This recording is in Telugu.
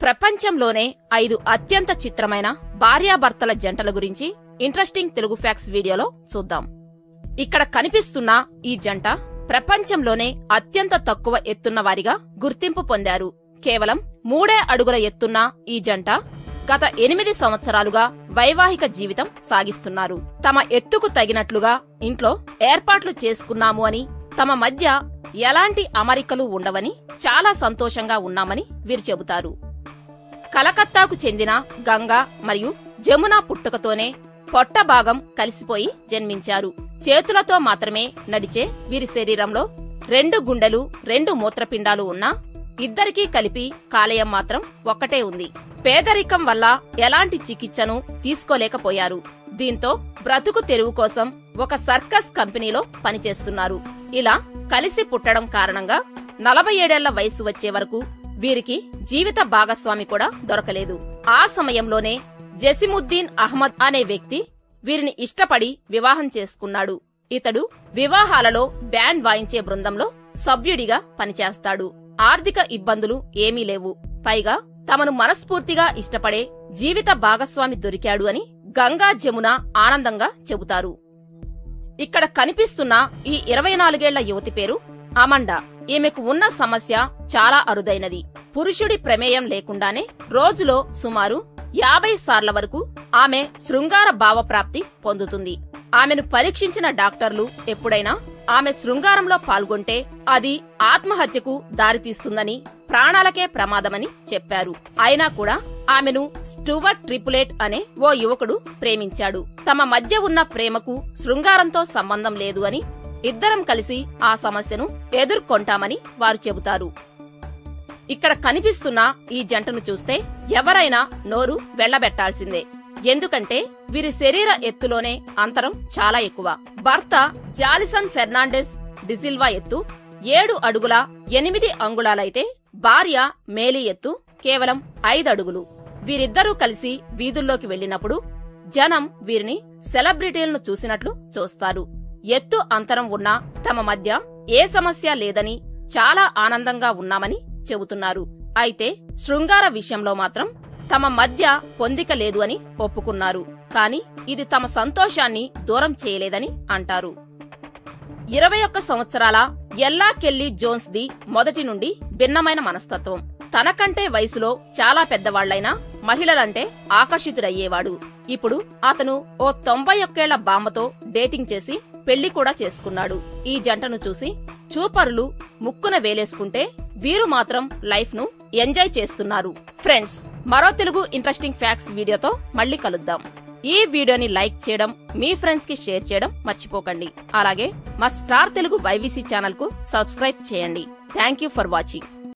ప్రపంచంలోనే ఐదు అత్యంత చిత్రమైన భార్యాభర్తల జంటల గురించి ఇంట్రెస్టింగ్ తెలుగు ఫ్యాక్స్ వీడియోలో చూద్దాం ఇక్కడ కనిపిస్తున్న ఈ జంట ప్రపంచంలోనే అత్యంత తక్కువ ఎత్తున్న వారిగా గుర్తింపు పొందారు కేవలం మూడే అడుగుల ఎత్తున్న ఈ జంట గత ఎనిమిది సంవత్సరాలుగా వైవాహిక జీవితం సాగిస్తున్నారు తమ ఎత్తుకు తగినట్లుగా ఇంట్లో ఏర్పాట్లు చేసుకున్నాము అని తమ మధ్య ఎలాంటి అమరికలు ఉండవని చాలా సంతోషంగా ఉన్నామని వీరు చెబుతారు కలకత్తాకు చెందిన గంగా మరియు జమున పుట్టుకతోనే పొట్ట భాగం కలిసిపోయి జన్మించారు చేతులతో మాత్రమే నడిచే వీరి శరీరంలో రెండు గుండెలు రెండు మూత్రపిండాలు ఉన్నా ఇద్దరికీ కలిపి కాలేయం మాత్రం ఒక్కటే ఉంది పేదరికం వల్ల ఎలాంటి చికిత్సను తీసుకోలేకపోయారు దీంతో బ్రతుకు తెరువు కోసం ఒక సర్కస్ కంపెనీలో పనిచేస్తున్నారు ఇలా కలిసి పుట్టడం కారణంగా నలభై ఏడేళ్ల వయసు వచ్చే వరకు వీరికి జీవిత భాగస్వామి కూడా దొరకలేదు ఆ సమయంలోనే జసిముద్దీన్ అహ్మద్ అనే వ్యక్తి వీరిని ఇష్టపడి వివాహం చేసుకున్నాడు ఇతడు వివాహాలలో బ్యాండ్ వాయించే బృందంలో సభ్యుడిగా పనిచేస్తాడు ఆర్థిక ఇబ్బందులు ఏమీ లేవు పైగా తమను మనస్ఫూర్తిగా ఇష్టపడే జీవిత భాగస్వామి దొరికాడు అని గంగా జమున ఆనందంగా చెబుతారు ఇక్కడ కనిపిస్తున్న ఈ ఇరవై నాలుగేళ్ల యువతి పేరు అమండా ఈమెకు ఉన్న సమస్య చాలా అరుదైనది పురుషుడి ప్రమేయం లేకుండానే రోజులో సుమారు యాభై సార్ల వరకు ఆమె శృంగార భావప్రాప్తి పొందుతుంది ఆమెను పరీక్షించిన డాక్టర్లు ఎప్పుడైనా ఆమె శృంగారంలో పాల్గొంటే అది ఆత్మహత్యకు దారితీస్తుందని ప్రాణాలకే ప్రమాదమని చెప్పారు అయినా కూడా ఆమెను స్టూవర్ట్ ట్రిపులేట్ అనే ఓ యువకుడు ప్రేమించాడు తమ మధ్య ఉన్న ప్రేమకు శృంగారంతో సంబంధం లేదు అని ఇద్దరం కలిసి ఆ సమస్యను ఎదుర్కొంటామని వారు చెబుతారు ఇక్కడ కనిపిస్తున్న ఈ జంటను చూస్తే ఎవరైనా నోరు వెళ్లబెట్టాల్సిందే ఎందుకంటే వీరి శరీర ఎత్తులోనే అంతరం చాలా ఎక్కువ భర్త జాలిసన్ ఫెర్నాండెస్ డిసిల్వా ఎత్తు ఏడు అడుగుల ఎనిమిది అంగుళాలైతే భార్య మేలి ఎత్తు కేవలం ఐదు అడుగులు వీరిద్దరూ కలిసి వీధుల్లోకి వెళ్లినప్పుడు జనం వీరిని సెలబ్రిటీలను చూసినట్లు చూస్తారు ఎత్తు అంతరం ఉన్నా తమ మధ్య ఏ సమస్య లేదని చాలా ఆనందంగా ఉన్నామని చెబుతున్నారు అయితే శృంగార విషయంలో మాత్రం తమ మధ్య పొందిక లేదు అని ఒప్పుకున్నారు కాని ఇది తమ సంతోషాన్ని దూరం చేయలేదని అంటారు ఇరవై ఒక్క సంవత్సరాల ఎల్లా కెల్లీ జోన్స్ ది మొదటి నుండి భిన్నమైన మనస్తత్వం తనకంటే వయసులో చాలా పెద్దవాళ్లైన మహిళలంటే ఆకర్షితుడయ్యేవాడు ఇప్పుడు అతను ఓ తొంభై ఒక్కేళ్ల బామ్మతో డేటింగ్ చేసి పెళ్లి కూడా చేసుకున్నాడు ఈ జంటను చూసి చూపరులు ముక్కున వేలేసుకుంటే వీరు మాత్రం లైఫ్ ను ఎంజాయ్ చేస్తున్నారు ఫ్రెండ్స్ మరో తెలుగు ఇంట్రెస్టింగ్ ఫ్యాక్ట్స్ వీడియోతో మళ్ళీ కలుద్దాం ఈ వీడియోని లైక్ చేయడం మీ ఫ్రెండ్స్ కి షేర్ చేయడం మర్చిపోకండి అలాగే మా స్టార్ తెలుగు వైవీసీ ఛానల్ కు సబ్స్క్రైబ్ చేయండి థ్యాంక్ యూ ఫర్ వాచింగ్